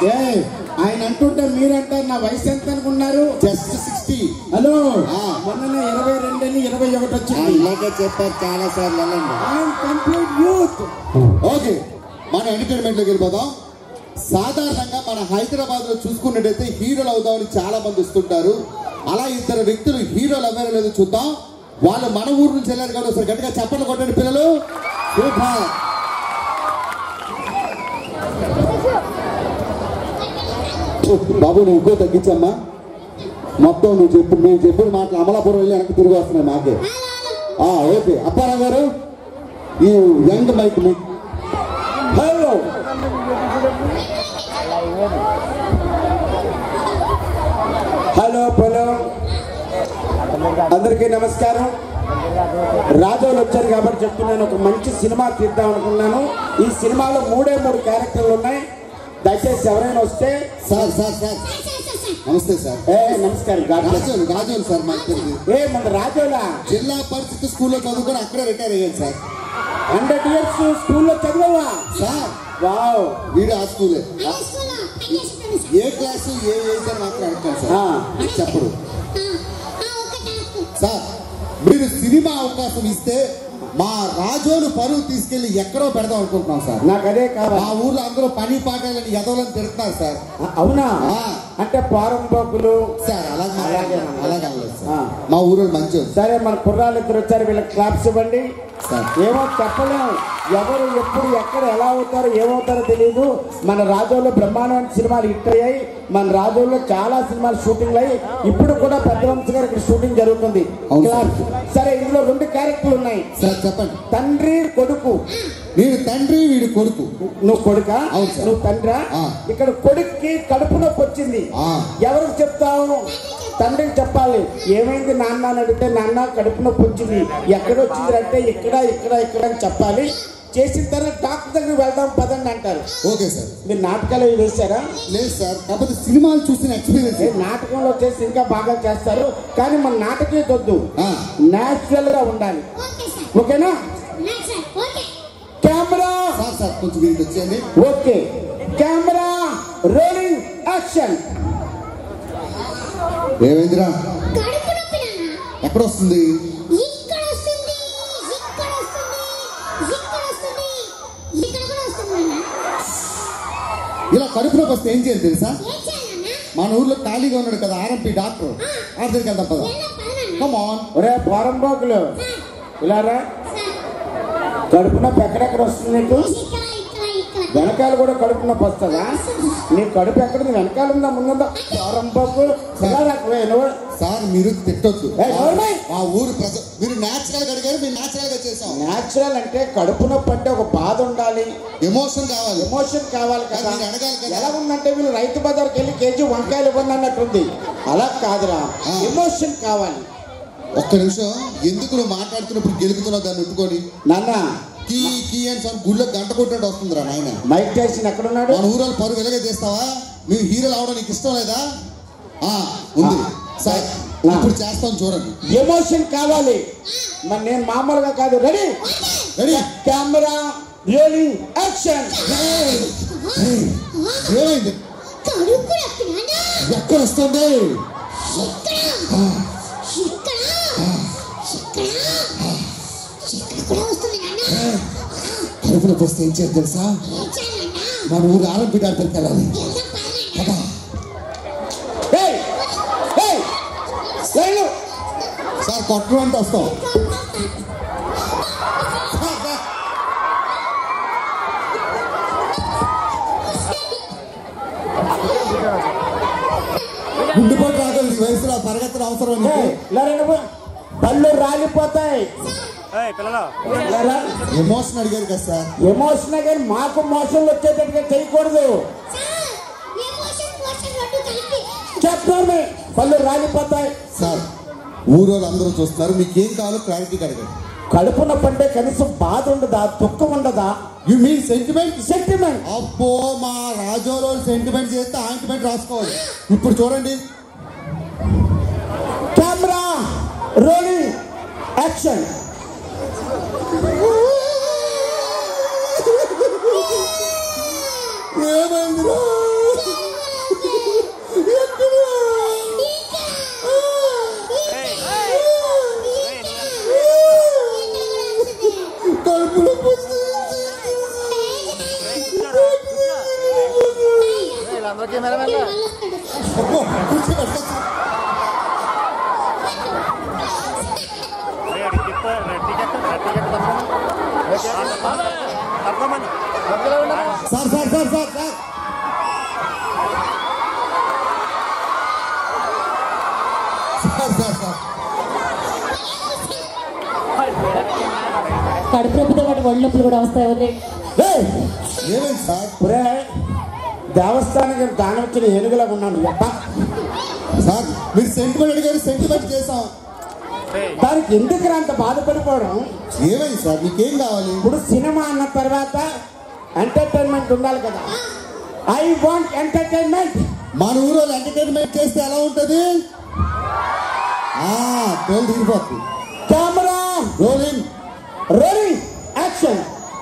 ఏ ఆయన అంటుంటే మీరంటారు నా వయసు ఎంత అనుకున్నారు జస్ట్ సిక్స్టీ హలో ఆ. మొన్న ఇరవై రెండు అని ఇరవై ఒకటి వచ్చింది ఇలాగే చెప్పారు చాలా సార్లు వెళ్ళండి ఐఎమ్ కంప్లీట్ యూత్ ఓకే మన ఎంటర్టైన్మెంట్ లోకి వెళ్ళిపోదాం సాధారణంగా మన హైదరాబాద్ లో చూసుకున్నట్టయితే హీరోలు అవుదామని చాలా మంది వస్తుంటారు అలా ఇద్దరు వ్యక్తులు హీరోలు అవ్వారో లేదో చూద్దాం వాళ్ళు మన ఊరు నుంచి వెళ్ళారు కాబట్టి ఒకసారి గట్టిగా చెప్పండి కొట్టండి పిల్లలు సూపర్ బాబు నువ్వు ఇంకో తగ్గించమ్మా మొత్తం నువ్వు చెప్పు మేము చెప్పిన మాటలు అమలాపురం వెళ్ళి వెనక్కి తిరిగి వస్తున్నాయి మాకే ఆ, ఓకే అప్పారావు గారు ఈ యంగ్ మైక్ మీ హలో హలో పొలం అందరికీ నమస్కారం రాజోలు వచ్చారు కాబట్టి చెప్తున్నాను ఒక మంచి సినిమా తీద్దాం అనుకున్నాను ఈ సినిమాలో మూడే మూడు క్యారెక్టర్లు ఉన్నాయి దయచేసి ఎవరైనా వస్తే సార్ సార్ సార్ నమస్తే సార్ ఏ నమస్కారం God bless. Razole Razole sir మాకు తెలియదు ఏ మన రాజోలా జిల్లా పరిషత్ స్కూల్లో చదువుకొని అక్కడే రిటైర్ అయ్యాను సార్ హండ్రెడ్ ఇయర్స్ స్కూల్లో చదివా సార్ వావ్ వీడు ఆ స్కూలే ఏ క్లాసు ఏ ఏజ్ అని మాత్రం అడుగుతాను సార్ ఆ. మీకు చెప్పడు సార్ మీరు సినిమా అవకాశం ఇస్తే మా రాజోలు పరువు తీసుకెళ్లి ఎక్కడో పెడదాం అనుకుంటున్నాం సార్ నాకు అదే మా కావాలి ఊర్లో అందరూ పని పాటలని ఎదవలని తిడుతున్నారు సార్ ఆ, అవునా ఆ. అంటే పోరంబోకులు సార్ అలాగే అలాగే అలాగే అనలేదు ఆ. సార్ మా ఊరు మంచి సరే మన కుర్రాళ్ళు ఇద్దరు వచ్చారు వీళ్ళకి క్లాప్స్ ఇవ్వండి సార్. ఏమో చెప్పలేం ఎవరు ఎప్పుడు ఎక్కడ ఎలా అవుతారో ఏమవుతారో తెలియదు మన రాజోలో బ్రహ్మాండమైన సినిమాలు హిట్ అయ్యాయి మన రాజోలో చాలా సినిమాలు షూటింగ్ అయ్యి ఇప్పుడు కూడా పెద్దవంశ గారు ఇక్కడ షూటింగ్ జరుగుతుంది అవును క్లాప్స్. సరే ఇందులో రెండు క్యారెక్టర్లు ఉన్నాయి సార్ చెప్పండి తండ్రి కొడుకు వీడు తండ్రి వీడు కొడుకు నువ్వు కొడుక అవును సార్. నువ్వు తండ్రా ఆ. ఇక్కడ కొడుక్కి కడుపు నొప్పి వచ్చింది ఆ. ఎవరికి చెప్తావు తండ్రికి చెప్పాలి ఏమైంది నాన్న అని అడిగితే నాన్న కడుపు నొప్పి వచ్చింది ఎక్కడ వచ్చింది అంటే ఇక్కడ ఇక్కడ ఇక్కడ అని చెప్పాలి చేసిన తర్వాత డాక్టర్ దగ్గరికి వెళ్దాం పదండి అంటారు ఓకే సార్ మీరు నాటకాలు ఇవి వేశారా లేదు సార్ కాకపోతే సినిమాలు చూసిన ఎక్స్పీరియన్స్ ఏ నాటకంలో చేసి ఇంకా బాగా చేస్తారు కానీ మన నాటకే వద్దు ఆ. నేచురల్ గా ఉండాలి ఓకేనా కెమెరా సార్ సార్ కొంచెం వీళ్ళు వచ్చేయండి ఓకే కెమెరా రోలింగ్ యాక్షన్ ఏమైందిరా కడుపు నొప్పి నాన్న ఎక్కడ వస్తుంది ఇక్కడ వస్తుంది ఇక్కడ వస్తుంది ఇక్కడ వస్తుంది ఇక్కడ కూడా వస్తుంది నాన్న ఇలా కడుపు నొప్పి వస్తే ఏం చేయాలి తెలుసా ఏం చేయాలి నాన్న మన ఊర్లో ఖాళీగా ఉన్నాడు కదా ఆర్ఎంపీ డాక్టర్ ఆ దగ్గరికి వెళ్దాం పద వెళ్దాం పద నాన్న కమ్ ఆన్ ఒరే పోరంబోకులు ఇలా రా కడుపు నొప్పి ఎక్కడెక్కడ వస్తుంది నీకు ఇక్కడ ఇక్కడ ఇక్కడ వెనకాల కూడా కడుపు నొప్పి వస్తుందా నీ కడుపు ఎక్కడ ఉంది? వెనకాల ఉందా ముందుందా పోరంబోకు ఇలా రా, వే, నువ్వు సార్ మీరు తిట్టొద్దు ఏయ్, నోర్మై! మా ఊరు ప్రజ మీరు న్యాచురల్ గా అడిగారు మేము న్యాచురల్ గా చేసాం న్యాచురల్ అంటే కడుపు నొప్పి అంటే ఒక బాధ ఉండాలి ఎమోషన్ కావాలి ఎమోషన్ కావాలి కదా అది మీరు అడగాలి కదా. ఎలా ఉందంటే వీళ్ళు రైతు బజార్కి వెళ్ళి కేజీ వంకాయలు ఇవ్వండి అన్నట్టుంది అలా కాదురా ఆ. ఎమోషన్ కావాలి ఒక్క నిమిషం ఎందుకు నువ్వు మాట్లాడుతున్నప్పుడు గెలుపుతున్నావు దాన్ని ఉట్టుకొని నాన్న కీ కీ అని సార్ గుళ్ళో గంట కొట్టినట్టు వస్తుందిరా నాయన మైక్ టైసన్ ఎక్కడున్నాడు మన ఊరు పరుగు వెలగే చేస్తావా నువ్వు హీరోలు అవడం నీకు ఇష్టం లేదా ఆ ఉంది సార్ ఆ. ఇప్పుడు చేస్తాం చూడండి ఎమోషన్ కావాలి మరి నేను మామూలుగా కాదు ready ready camera rolling action ఏమైంది కడుపు నొప్పి నాన్న ఎక్కడ వస్తుంది ఇక్కడ ఇక్కడ ఇక్కడ ఇక్కడ కూడా వస్తుంది నాన్న కడుపు నొప్పి వస్తే ఏం చేయాలి తెలుసా ఏం చేయాలి నాన్న మన ఊరు ఆర్ఎంపీ డాక్టర్కి వెళ్ళాలి వెళ్దాం పద నాన్న కదా ఏయ్! ఏయ్! లైన్లో. సార్ కొట్టడం అంటే వస్తాం గుండెపోటు రాగలదు ఈ వయసులో పరిగెత్తడం అవసరం నీకు ఏయ్, ఇలా రండి బా. పళ్ళు రాలిపోతాయి ఇలా రా. ఎమోషన్ అడిగారు కదా సార్ ఎమోషన్ కానీ మాకు మోషన్లు వచ్చేటట్టుగా చేయకూడదు సార్ ఎమోషన్ మోషన్ రెండు కలిపి చెప్తాను పళ్ళు రాలిపోతాయి సార్ ఊరోళ్ళు అందరూ చూస్తున్నారు మీకు ఏం కావాలో క్లారిటీ అడగండి కడుపు నొప్పి అంటే కనీసం బాధ ఉండదా దుఃఖం ఉండదా యు మీన్ సెంటిమెంట్ సెంటిమెంట్ అబ్బో మా రాజోలో సెంటిమెంట్ చేస్తే ఆయింట్మెంట్ రాసుకోవాలి ఇప్పుడు చూడండి కెమెరా రోలింగ్ యాక్షన్ ఏమైందిరా వీళ్ళందరికీ మేడం మళ్ళీ వస్తాడు అబ్బో, కుర్చీ పట్టుకొచ్చు. Sir sir sir sir sir sir sir sir కడుపు నొప్పితో పాటు ఒళ్ళు నొప్పులు కూడా వస్తాయి వదిలేండి ఏయ్! ఏమైంది సార్ ఒరే దేవస్థానానికి దానం వచ్చిన ఏనుగులాగా ఉన్నాను ఎప్ప సార్ మీరు సెంటిమెంట్ అడిగారు సెంటిమెంట్ చేసాం దానికి ఎందుకు అంత బాధపడిపోవడం ఏమైంది సార్ మీకేం కావాలి ఇప్పుడు సినిమా అన్న తర్వాత ఎంటర్టైన్మెంట్ ఉండాలి కదా ఐ వాంట్ ఎంటర్టైన్మెంట్ మన ఊరు ఎంటర్టైన్మెంట్ చేస్తే ఎలా ఉంటది ఆ తోలు తీరిపోతుంది కెమెరా రోలింగ్ రోలింగ్ యాక్షన్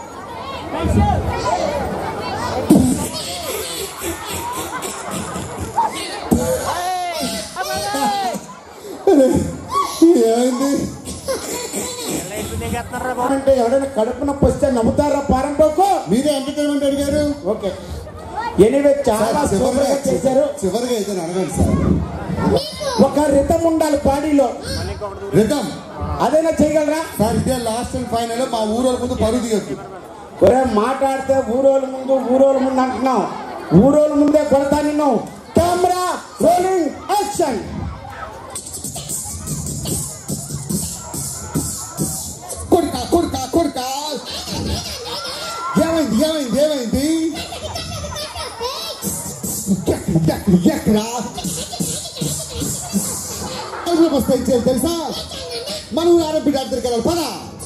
ఏమైంది అంటే ఎవరైనా కడుపు నొప్పి వస్తే నవ్వుతారా పారంపోకు మీరే ఎంటర్టైన్మెంట్ అడిగారు ఓకే ఎనివే చాలా సార్, సూపర్ గా చేశారు చివరిగా అయితే అడగండి సార్ ఒక రితం ఉండాలి బాడీలో రిటర్న్ అదైనా చేయగలరా సార్ ఇదే లాస్ట్ అండ్ ఫైనల్ మా ఊరోళ్ళ ముందు పరువు తీయొద్దు ఒరే మాట్లాడితే ఊరోళ్ళ ముందు ఊరోళ్ళ ముందు అంటున్నావు ఊరోళ్ళ ముందే కొడతా నిన్ను కెమెరా రోలింగ్ యాక్షన్ కొడుక కొడుక కొడుక ఏమైంది ఏమైంది ఏమైంది ఎక్కడ ఎక్కడ ఎక్కడ కడుపులోకి వస్తాయి చేయాలి తెలుసా మన ఊరు ఆడబిడ్డ దగ్గరికి వెళ్ళాలి పదా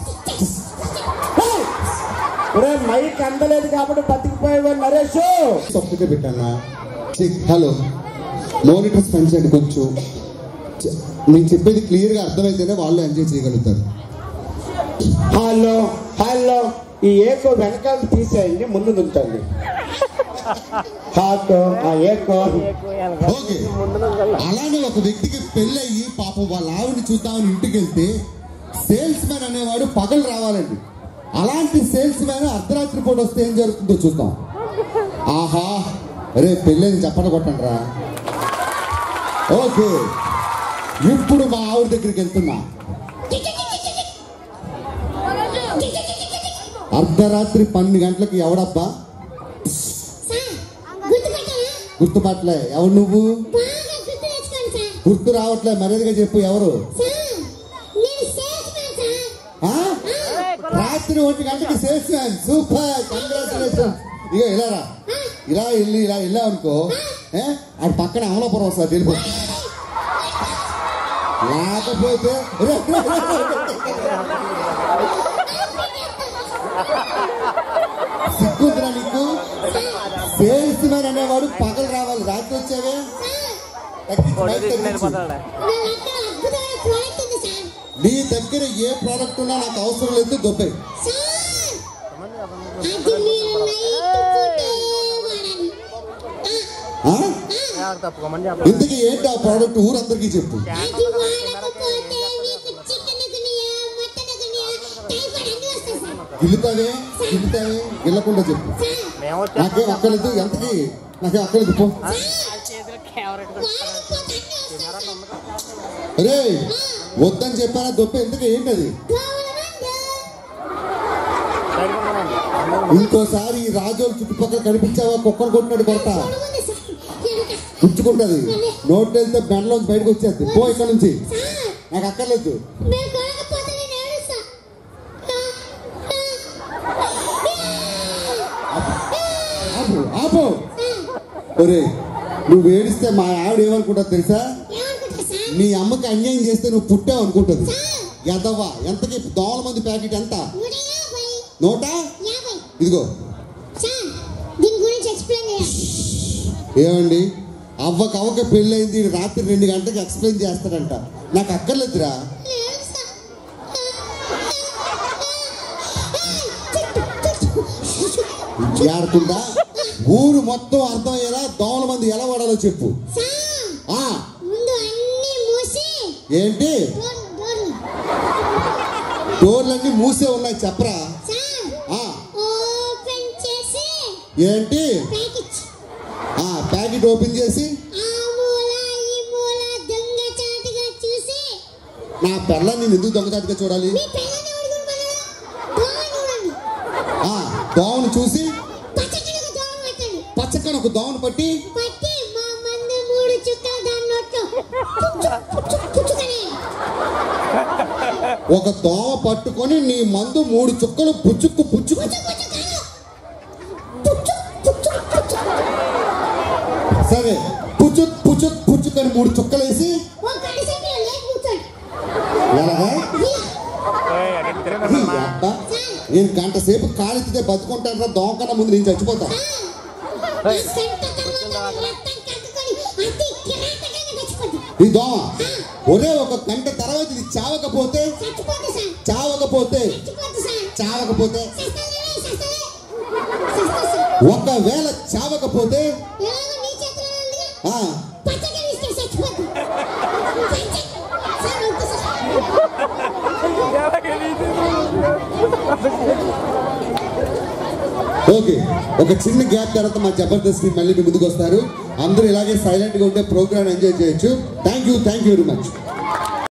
ఒరే మైక్ అందలేదు కాబట్టి బతికిపోయేవా నరేష్ తప్పుగా పెట్టానా హలో మోనిటర్స్ పెంచండి కొంచెం చె- నేను చెప్పేది క్లియర్గా అర్థమైతేనే వాళ్ళు ఎంజాయ్ చేయగలుగుతారు హలో హలో ఈ ఏకో వెనకాల తీసేయండి ముందు నుంచండి హాతో ఆ ఏకో ఓకే అలానే ఒక వ్యక్తికి పెళ్ళయి పాపం వాళ్ళ ఆవిడని చూద్దామని ఇంటికి వెళ్తే సేల్స్ మ్యాన్ అనేవాడు పగలు రావాలండి అలాంటి సేల్స్ మ్యాన్ అర్ధరాత్రి పూట వస్తే ఏం జరుగుతుందో చూద్దాం ఆహా అరే పెళ్ళని చెప్పన కొట్టండి రా ఓకే ఇప్పుడు మా ఆవిడ దగ్గరికి వెళ్తున్నా అర్ధరాత్రి పన్నెండు గంటలకు ఎవడబ్బా సార్ గుర్తుపెట్టారా గుర్తుపట్టలే ఎవరు నువ్వు బాగా గుర్తు తెచ్చుకోండి సార్ గుర్తు రావట్లే మర్యాదగా చెప్పు ఎవరు సార్ నేను సేల్స్ మ్యాన్ సార్ ఆ? రాత్రి ఒంటి గంటకి సేల్స్ మ్యాన్ సూపర్ కంగ్రాచులేషన్ ఇగో ఇలా రా ఇలా వెళ్ళి ఇలా వెళ్ళావు అనుకో ఏ? ఆడ పక్కన అమలాపురం వస్తుంది తెలిపో లేకపోతే రే, రే, రే, రే. సిగ్గుందిరా నీకు సేల్స్ మ్యాన్ అనేవాడు పగలు రావాలి రాత్రి వచ్చావే తగ్గించు, మైక్ తగ్గించు. నా దగ్గర అద్భుతమైన ప్రోడక్ట్ ఉంది సార్ నీ దగ్గర ఏ ప్రోడక్ట్ ఉన్నా నాకు అవసరం లేదు దొబ్బే సార్ అది మీరు నైట్ పూటే వాడాలి ఆ, తప్పుకోమని ఇంతకీ ఏంటి ఆ ప్రోడక్ట్ ఊరందరికీ చెప్పు అది వాడకపోతే మీకు చికెన్ గునియా మటన్ గునియా టైఫాయిడ్ అన్ని వస్తాయి సార్ గిల్లుతావే గిల్లుతావే గిల్లకుండా చెప్పు సార్ మేము నాకేం అక్కర్లేదు ఎంతకి నాకేం అక్కర్లేదు పో వాడకపోతే అన్ని వస్తాయి రే వద్దని చెప్పానా దొప్ప ఎందుకు ఏంటి అది గవర్నమెంట్ ఇంకోసారి ఈ రాజోలు చుట్టుపక్కల కనిపించావా కుక్కలు కొట్టినట్టు కొడతా పొడుగుంది సార్ వెనక గుచ్చుకుంటది నోట్లో వెళ్తే బెండలోంచి బయటకు వచ్చేది పో ఇక్కడ నుంచి సార్ నాకు అక్కర్లేదు మీరు కొనకపోతే నేను ఏడుస్తా ఆపు ఆపు ఒరే నువ్వు ఏడిస్తే మా ఆవిడ ఏమనుకుంటా తెలుసా ఏమనుకుంటా సార్ నీ అమ్మకి అన్యాయం చేస్తే నువ్వు పుట్టావు అనుకుంటది సార్ ఎదవా ఎంతకి దోమల మంది ప్యాకెట్ ఎంత నూట యాభై నూట యాభై ఇదిగో సార్ దీని గురించి ఎక్స్ప్లెయిన్ చేయాలి ఏమండి అవ్వక అవ్వక పెళ్ళైంది ఈడు రాత్రి రెండు గంటలకు ఎక్స్ప్లెయిన్ చేస్తాడంట నాకు అక్కర్లేదురా నేను ఏడుస్తా ఏడకుండా ఊరు మొత్తం అర్థమయ్యేలా దోమల మంది ఎలా వాడాలో చెప్పు సార్ ఆ ముందు అన్ని మూసి ఏంటి డోర్ డోర్ డోర్లన్నీ మూసే ఉన్నాయి చెప్పరా సార్ ఆ ఓపెన్ చేసి ఏంటి ప్యాకెట్ ఆ ప్యాకెట్ ప్యాకెట్ ఓపెన్ చేసి ఆ మూల ఈ మూల దొంగ చాటుగా చూసి నా పిల్ల నేను ఎందుకు దొంగచాటుగా చూడాలి మీ పిల్లని అడుగుమన్నాడా దోమ చూడండి ఆ దోమను చూసి పచ్చకడకు దోమ పెట్టండి పచ్చకన ఒక దోమను పట్టి పట్టి మా మందు మూడు చుక్కలు దాని నోట్లో పుచ్చు పుచ్చు పుచ్చుకనే ఒక దోమ పట్టుకొని నీ మందు మూడు చుక్కలు పుచ్చుకు పుచ్చుకు పుచ్చు పుచ్చు కాదు పుచ్చు పుచ్చు పుచ్చు సరే పుచ్చు పుచ్చు పుచ్చుకొని మూడు చుక్కలు వేసి ఓ గడి సెంటర్ లేక కూర్చోండి ఎలాగా ఇలా. ఈ అబ్బా, నేను గంట సేపు కాలితే బతుకుంటాను దోమ కన్నా ముందు నేను చచ్చిపోతా ఆ, ఈ సెంట తర్వాత రక్తం కక్కుకొని అతి కిరాతకంగా చచ్చిపోద్ది ఈ దోమ ఒరే ఒక గంట తర్వాత ఇది చావకపోతే చచ్చిపోద్ది సార్ చావకపోతే చచ్చిపోద్ది సార్ చావకపోతే సస్తలే సస్తలే సస్తా సార్ ఒకవేళ చావకపోతే ఎలాగో నీ చేతిలో ఉందిగా ఆ పచ్చగా తీసుకెళ్ళి చచ్చిపోద్ది పచ్చ సార్ వద్దు సార్ ఓకే ఒక చిన్న గ్యాప్ తర్వాత మా జబర్దస్త్ మళ్ళీ మీ ముందుకు వస్తారు అందరూ ఇలాగే సైలెంట్ గా ఉంటే ప్రోగ్రామ్ ఎంజాయ్ చేయొచ్చు thank you thank you very much